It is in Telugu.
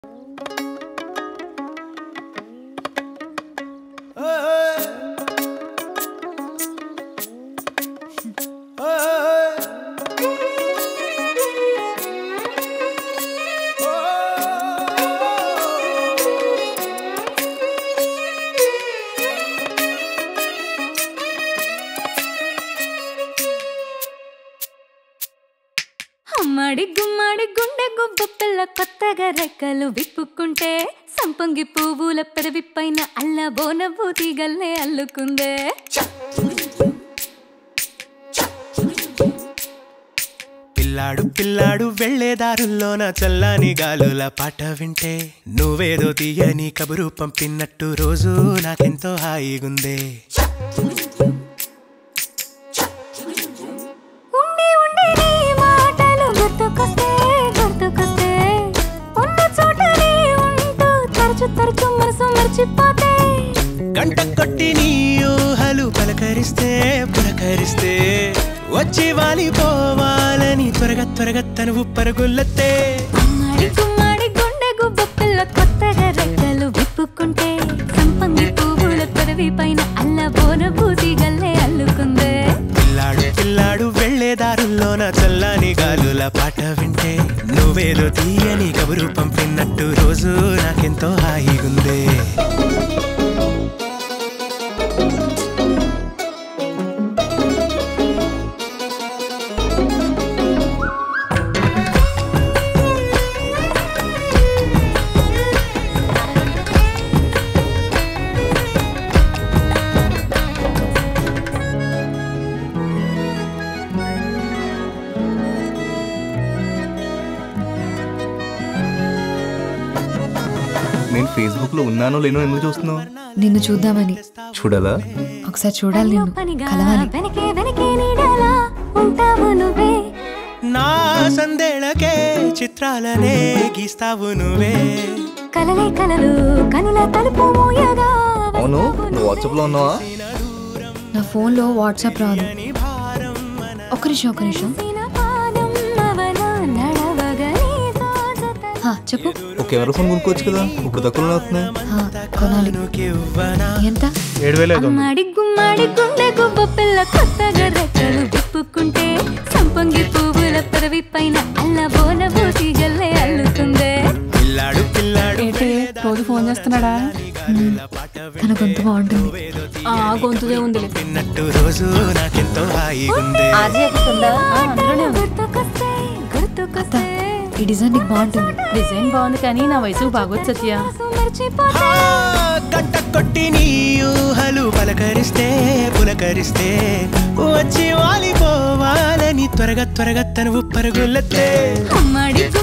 అమ్మాడి గుమ్మాడి గుండె గుబ్బ పిల్ల కొత్తగా రెక్కలు విప్పుకుంటే సంపంగి పువ్వుల పెదవి పైన అల్ల బోనబూతి గల్లే అల్లుకుందే పిల్లాడు పిల్లాడు వెళ్లేదారుల్లోన చల్లని గాలుల పాట వింటే నువ్వేదో తీయని కబురు పంపినట్టు రోజు నాకెంతో హాయిగుందే ఉండి ఉండి నీ మాటలు గుర్తుకొస్తే గుర్తుకొస్తే ఉన్న చోటనే ఉంటూ తరచు తరచు మనసు మర్చిపోతే గంట కొట్టి నీ ఊహలు పలకరిస్తే పులకరిస్తే వచ్చి వాలిపోవాలని త్వరగా త్వరగా తనువు పరుగులెత్తే అమ్మాడి గుమ్మాడి గుండె గుబ్బ పిల్ల కొత్తగా రెక్కలు విప్పుకుంటే సంపంగి పువ్వుల పెదవి పైన అల్ల బోనబూతి గల్లే అల్లుకుందే పిల్లాడు పిల్లాడు వెళ్లేదారుల్లోన చల్లని గాలుల పాట వింటే నువ్వేదో తీయని కబురు పంపినట్టు రోజు నాకెంతో హాయిగుందే నేను ఫేస్బుక్ లో ఉన్నానో లేనో ఎందుకు చూస్తున్నావు నిన్ను చూద్దామని చూడాలా ఒకసారి చూడాలి నిన్ను పనిగా కలవాలి వెనకే వెనకే నీడలా ఉంటావు నువ్వే నా సందేళకే చిత్రాలనే గీస్తావు నువ్వే కలలే కలలు కనుల తలుపు మూయగా అవును నువ్వు వాట్సాప్ లో ఉన్నావా నా ఫోన్లో వాట్సాప్ రాదు నీ భారం మన ఒక్క నిమిషం ఒక్క నిమిషం వసిన పాదం అవన నడవగా నీతో జత హా, చెప్పు ఒక కెమెరా ఫోన్ కొనుక్కోవచ్చు కదా ఇప్పుడు తక్కువ అవుతున్నాయి హా, కొనాలి కానుకివ్వనా? ఎంత అమ్మాడి గుమ్మాడి గుండె గుబ్బ పిల్ల కొత్తగా రెక్కలు విప్పుకుంటే సంపంగి పువ్వుల పెదవి పైన అల్ల బోన బూసి గల్లే అల్లుకుందే పిల్లాడు పిల్లాడు రోజు ఫోన్ చేస్తున్నాడా తన గొంతు బాగుంటుంది ఆ గొంతుదే ఉందిలే విన్నట్టు రోజు నాకెంతో హాయిగుందే గుర్తుకొస్తే గుర్తుకొస్తే ఈ డిజైన్ నీకు బాగుంటుంది డిజైన్ బాగుంది కానీ నా వయసు బాగొచ్చు సత్య మర్చిపోతే ఆ, గంట కొట్టి నీ ఊహలు పలకరిస్తే పులకరిస్తే వచ్చి వాలిపోవాలని త్వరగా త్వరగా తనువు పరుగులెత్తే అమ్మాడి